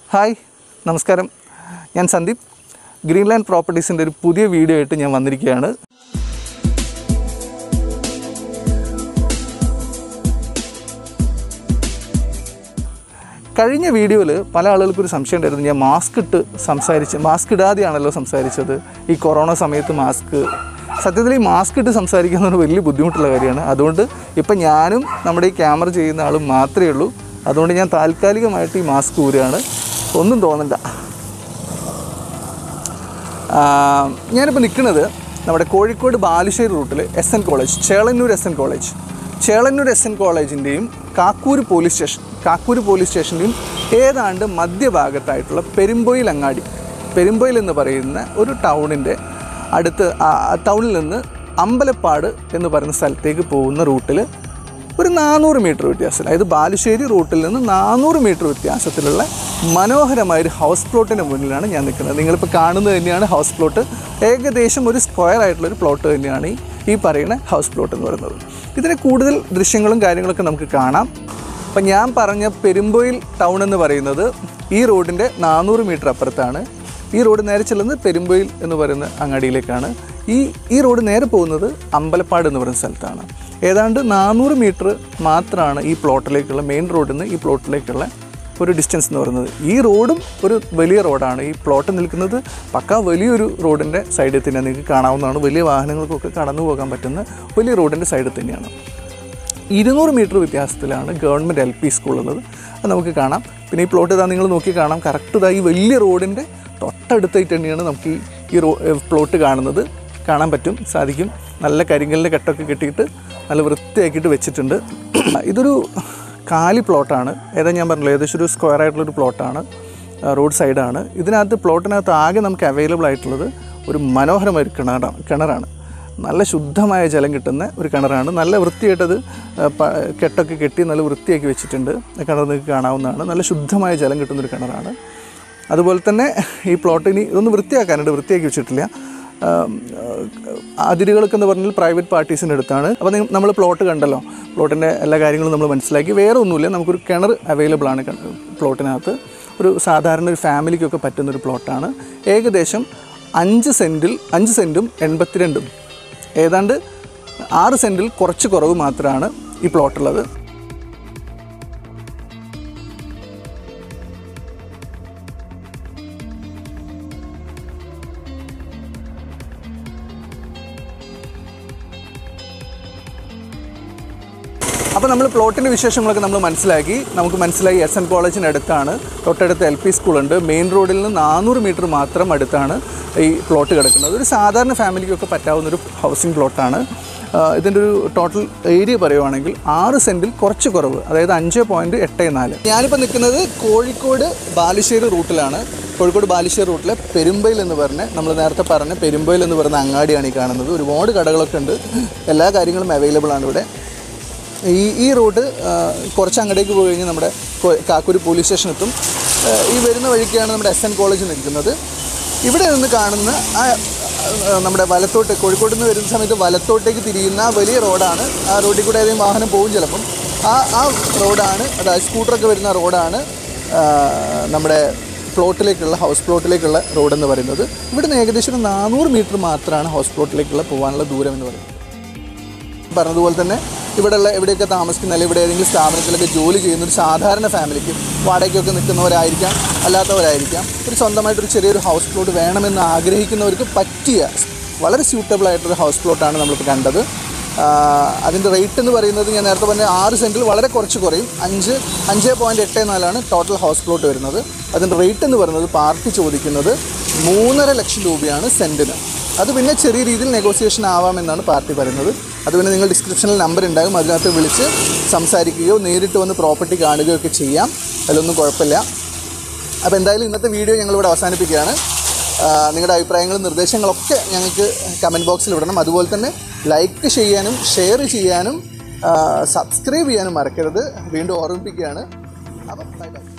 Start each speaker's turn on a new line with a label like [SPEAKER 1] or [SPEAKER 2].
[SPEAKER 1] hi നമസ്കാരം ഞാൻ Sandeep Greenland പ്രോപ്പർട്ടീസിൻ്റെ ഒരു പുതിയ വീഡിയോ ആയിട്ട് ഞാൻ വന്നിരിക്കുകയാണ് കഴിഞ്ഞ വീഡിയോയിൽ പല ആളുകൾക്കും ഒരു സംശയം ഉണ്ടായിരുന്നു ഞാൻ മാസ്ക് ഇട്ട് സംസാരിച്ച് മാസ്ക് ഇടാതെയാണല്ലോ സംസാരിച്ചത് ഈ കൊറോണ സമയത്ത് മാസ്ക് സത്യത്തിൽ ഈ മാസ്ക് ഇട്ട് സംസാരിക്കുക എന്ന് പറഞ്ഞാൽ വലിയ ബുദ്ധിമുട്ടുള്ള കാര്യമാണ് അതുകൊണ്ട് ഇപ്പം ഞാനും നമ്മുടെ ഈ ക്യാമറ ചെയ്യുന്ന ആളും മാത്രമേ ഉള്ളൂ അതുകൊണ്ട് ഞാൻ താൽക്കാലികമായിട്ട് ഈ മാസ്ക് ഊരുകയാണ് ഒന്നും തോന്നണ്ട ആ, ഞാനിപ്പോൾ നിൽക്കുന്നത് നമ്മുടെ കോഴിക്കോട് ബാലുശ്ശേരി റൂട്ടിൽ S N college Chelannur S N college Chelannur S N കോളേജിൻ്റെയും Kakkur police station Kakkur police സ്റ്റേഷൻ്റെയും ഏതാണ്ട് മധ്യഭാഗത്തായിട്ടുള്ള പെരുമ്പൊയിൽ അങ്ങാടി പെരുമ്പൊയിൽ എന്ന് പറയുന്ന ഒരു ടൗണിൻ്റെ അടുത്ത് ആ ആ ടൗണിൽ നിന്ന് അമ്പലപ്പാട് എന്ന് പറയുന്ന സ്ഥലത്തേക്ക് പോകുന്ന റൂട്ടിൽ ഒരു നാനൂറ് മീറ്റർ വ്യത്യാസം അതായത് ബാലുശ്ശേരി റൂട്ടിൽ നിന്ന് നാനൂറ് മീറ്റർ വ്യത്യാസത്തിലുള്ള മനോഹരമായ ഒരു ഹൗസ് പ്ലോട്ടിന് മുന്നിലാണ് ഞാൻ നിൽക്കുന്നത് നിങ്ങളിപ്പോൾ കാണുന്നത് തന്നെയാണ് ഹൗസ് പ്ലോട്ട് ഏകദേശം ഒരു സ്ക്വയർ ആയിട്ടുള്ള ഒരു പ്ലോട്ട് തന്നെയാണ് ഈ ഈ പറയുന്ന ഹൗസ് പ്ലോട്ട് എന്ന് പറയുന്നത് ഇതിന് കൂടുതൽ ദൃശ്യങ്ങളും കാര്യങ്ങളൊക്കെ നമുക്ക് കാണാം അപ്പം ഞാൻ പറഞ്ഞ പെരുമ്പോയിൽ ടൗൺ എന്ന് പറയുന്നത് ഈ റോഡിൻ്റെ നാനൂറ് മീറ്റർ അപ്പുറത്താണ് ഈ റോഡ് നേരെ ചെല്ലുന്നത് പെരുമ്പൊയിൽ എന്ന് പറയുന്ന അങ്ങാടിയിലേക്കാണ് ഈ ഈ റോഡ് നേരെ പോകുന്നത് അമ്പലപ്പാട് എന്ന് പറയുന്ന സ്ഥലത്താണ് ഏതാണ്ട് നാനൂറ് മീറ്റർ മാത്രമാണ് ഈ പ്ലോട്ടിലേക്കുള്ള മെയിൻ റോഡിൽ നിന്ന് ഈ പ്ലോട്ടിലേക്കുള്ള ഒരു ഡിസ്റ്റൻസ് എന്ന് പറയുന്നത് ഈ റോഡും ഒരു വലിയ റോഡാണ് ഈ പ്ലോട്ട് നിൽക്കുന്നത് പക്ക വലിയൊരു റോഡിൻ്റെ സൈഡിൽ തന്നെ നിങ്ങൾക്ക് കാണാവുന്നതാണ് വലിയ വാഹനങ്ങൾക്കൊക്കെ കടന്നു പോകാൻ പറ്റുന്ന വലിയ റോഡിൻ്റെ സൈഡിൽ തന്നെയാണ് ഇരുന്നൂറ് മീറ്റർ വ്യത്യാസത്തിലാണ് ഗവൺമെൻറ് എൽ പി സ്കൂൾ ഉള്ളത് അത് നമുക്ക് കാണാം പിന്നെ ഈ പ്ലോട്ട് ഇതാ നിങ്ങൾ നോക്കി കാണാം കറക്റ്റ് ഇതാ ഈ വലിയ റോഡിൻ്റെ തൊട്ടടുത്തായിട്ട് തന്നെയാണ് നമുക്ക് ഈ ഈ റോ പ്ലോട്ട് കാണുന്നത് കാണാൻ പറ്റും സാധിക്കും നല്ല കരിങ്കലിൻ്റെ കെട്ടൊക്കെ കെട്ടിയിട്ട് നല്ല വൃത്തിയാക്കിയിട്ട് വെച്ചിട്ടുണ്ട് ഇതൊരു കാലി പ്ലോട്ടാണ് ഏതാ ഞാൻ പറഞ്ഞല്ലോ ഏകദേശം ഒരു സ്ക്വയർ ആയിട്ടുള്ളൊരു പ്ലോട്ടാണ് റോഡ് സൈഡാണ് ഇതിനകത്ത് പ്ലോട്ടിനകത്ത് ആകെ നമുക്ക് അവൈലബിൾ ആയിട്ടുള്ളത് ഒരു മനോഹരമായ ഒരു കിണറാണ് കിണറാണ് നല്ല ശുദ്ധമായ ജലം കിട്ടുന്ന ഒരു കിണറാണ് നല്ല വൃത്തിയായിട്ടത് ആ, പ- കെട്ടൊക്കെ കെട്ടി നല്ല വൃത്തിയാക്കി വെച്ചിട്ടുണ്ട് ആ കിണർ നിങ്ങൾക്ക് കാണാവുന്നതാണ് നല്ല ശുദ്ധമായ ജലം കിട്ടുന്ന ഒരു കിണറാണ് അതുപോലെ തന്നെ ഈ പ്ലോട്ട് ഇനി ഇതൊന്ന് വൃത്തിയാക്കാനുണ്ട് വൃത്തിയാക്കി വെച്ചിട്ടില്ല ആം, ആ, അതിരുകളൊക്കെ എന്ന് പറഞ്ഞാൽ പ്രൈവറ്റ് പാർട്ടീസിൻ്റെ അടുത്താണ് അപ്പോൾ നിങ്ങൾ നമ്മൾ പ്ലോട്ട് കണ്ടല്ലോ പ്ലോട്ടിൻ്റെ എല്ലാ കാര്യങ്ങളും നമ്മൾ മനസ്സിലാക്കി വേറെ ഒന്നുമില്ല നമുക്കൊരു കിണർ അവൈലബിൾ ആണ് കി- പ്ലോട്ടിനകത്ത് ഒരു സാധാരണ ഒരു ഫാമിലിക്കൊക്കെ പറ്റുന്ന ഒരു പ്ലോട്ടാണ് ഏകദേശം അഞ്ച് സെൻറ്റിൽ അഞ്ച് സെൻറ്റും എൺപത്തിരണ്ടും ഏതാണ്ട് ആറ് സെൻറ്റിൽ കുറച്ച് കുറവ് മാത്രമാണ് ഈ പ്ലോട്ടുള്ളത് അപ്പോൾ നമ്മൾ പ്ലോട്ടിൻ്റെ വിശേഷങ്ങളൊക്കെ നമ്മൾ മനസ്സിലാക്കി നമുക്ക് മനസ്സിലായി എസ് എൻ കോളേജിന് അടുത്താണ് തൊട്ടടുത്ത് എൽ പി സ്കൂളുണ്ട് മെയിൻ റോഡിൽ നിന്ന് നാനൂറ് മീറ്റർ മാത്രം അടുത്താണ് ഈ പ്ലോട്ട് കിടക്കുന്നത് ഒരു സാധാരണ ഫാമിലിക്കൊക്കെ പറ്റാവുന്ന ഒരു ഹൗസിംഗ് പ്ലോട്ടാണ് ഇതിൻ്റെ ഒരു ടോട്ടൽ ഏരിയ പറയുവാണെങ്കിൽ ആറ് സെൻറ്റിൽ കുറച്ച് കുറവ് അതായത് അഞ്ച് പോയിൻറ്റ് എട്ട് നാല് ഞാനിപ്പോൾ നിൽക്കുന്നത് കോഴിക്കോട് ബാലുശ്ശേരി റൂട്ടിലാണ് കോഴിക്കോട് ബാലുശ്ശേരി റൂട്ടിലെ പെരുമ്പയിൽ എന്ന് പറഞ്ഞ് നമ്മൾ നേരത്തെ പറഞ്ഞ പെരുമ്പയിൽ എന്ന് പറയുന്ന അങ്ങാടിയാണ് ഈ കാണുന്നത് ഒരുപാട് കടകളൊക്കെ ഉണ്ട് എല്ലാ കാര്യങ്ങളും അവൈലബിൾ ആണ് ഇവിടെ ഈ ഈ റൂട്ട് ആ, കുറച്ച് അങ്ങടേക്ക് പോയി കഴിഞ്ഞാൽ നമ്മുടെ കൊ- കാക്കൂര് പോലീസ് സ്റ്റേഷൻ എത്തും ആ, ഈ വരുന്ന വഴിക്കാണ് നമ്മുടെ എസ് എൻ കോളേജ് നിൽക്കുന്നത് ഇവിടെ നിന്ന് കാണുന്ന ആ ആ, നമ്മുടെ വലത്തോട്ട് കോഴിക്കോട് നിന്ന് വരുന്ന സമയത്ത് വലത്തോട്ടേക്ക് തിരിയുന്ന ആ വലിയ റോഡാണ് ആ റോഡിൽ കൂടെ ഏതെങ്കിലും വാഹനം പോകും ചിലപ്പം ആ ആ റോഡാണ് അതായത് സ്കൂട്ടറൊക്കെ വരുന്ന റോഡാണ് ആ, നമ്മുടെ പ്ലോട്ടിലേക്കുള്ള ഹൗസ് പ്ലോട്ടിലേക്കുള്ള റോഡെന്ന് പറയുന്നത് ഇവിടുന്ന് ഏകദേശം ഒരു നാനൂറ് മീറ്റർ മാത്രമാണ് ഹൗസ് പ്ലോട്ടിലേക്കുള്ള പോകാനുള്ള ദൂരം എന്ന് പറയുന്നത് പറഞ്ഞതുപോലെ തന്നെ ഇവിടെയുള്ള എവിടെയൊക്കെ താമസിക്കുന്ന അല്ലെങ്കിൽ ഇവിടെ ഏതെങ്കിലും സ്ഥാപനത്തിലൊക്കെ ജോലി ചെയ്യുന്ന ഒരു സാധാരണ ഫാമിലിക്ക് വാടകയ്ക്കൊക്കെ നിൽക്കുന്നവരായിരിക്കാം അല്ലാത്തവരായിരിക്കാം ഒരു സ്വന്തമായിട്ടൊരു ചെറിയൊരു ഹൗസ് പ്ലോട്ട് വേണമെന്ന് ആഗ്രഹിക്കുന്നവർക്ക് പറ്റിയ വളരെ സ്യൂട്ടബിൾ ആയിട്ടൊരു ഹൗസ് പ്ലോട്ടാണ് നമ്മളിപ്പോൾ കണ്ടത് അതിൻ്റെ റേറ്റ് എന്ന് പറയുന്നത് ഞാൻ നേരത്തെ പറഞ്ഞ ആറ് സെൻറ്റിൽ വളരെ കുറച്ച് കുറയും അഞ്ച് അഞ്ച് പോയിൻറ്റ് എട്ട് നാലാണ് ടോട്ടൽ ഹൗസ് പ്ലോട്ട് വരുന്നത് അതിൻ്റെ റേറ്റ് എന്ന് പറയുന്നത് പാർട്ടി ചോദിക്കുന്നത് മൂന്നര ലക്ഷം രൂപയാണ് സെൻറ്റിന് അത് പിന്നെ ചെറിയ രീതിയിൽ നെഗോസിയേഷൻ ആവാമെന്നാണ് പാർട്ടി പറയുന്നത് അത് പിന്നെ നിങ്ങൾ ഡിസ്ക്രിപ്ഷനിൽ നമ്പർ ഉണ്ടാകും അതിനകത്ത് വിളിച്ച് സംസാരിക്കുകയോ നേരിട്ട് വന്ന് പ്രോപ്പർട്ടി കാണുകയോ ഒക്കെ ചെയ്യാം അതിലൊന്നും കുഴപ്പമില്ല അപ്പോൾ എന്തായാലും ഇന്നത്തെ വീഡിയോ ഞങ്ങളിവിടെ അവസാനിപ്പിക്കുകയാണ് ആ, നിങ്ങളുടെ അഭിപ്രായങ്ങളും നിർദ്ദേശങ്ങളൊക്കെ ഞങ്ങൾക്ക് കമൻറ്റ് ബോക്സിൽ വിടണം അതുപോലെ തന്നെ ലൈക്ക് ചെയ്യാനും ഷെയർ ചെയ്യാനും സബ്സ്ക്രൈബ് ചെയ്യാനും മറക്കരുത് വീണ്ടും ഓർമ്മിപ്പിക്കുകയാണ് അപ്പം ബൈ ബൈ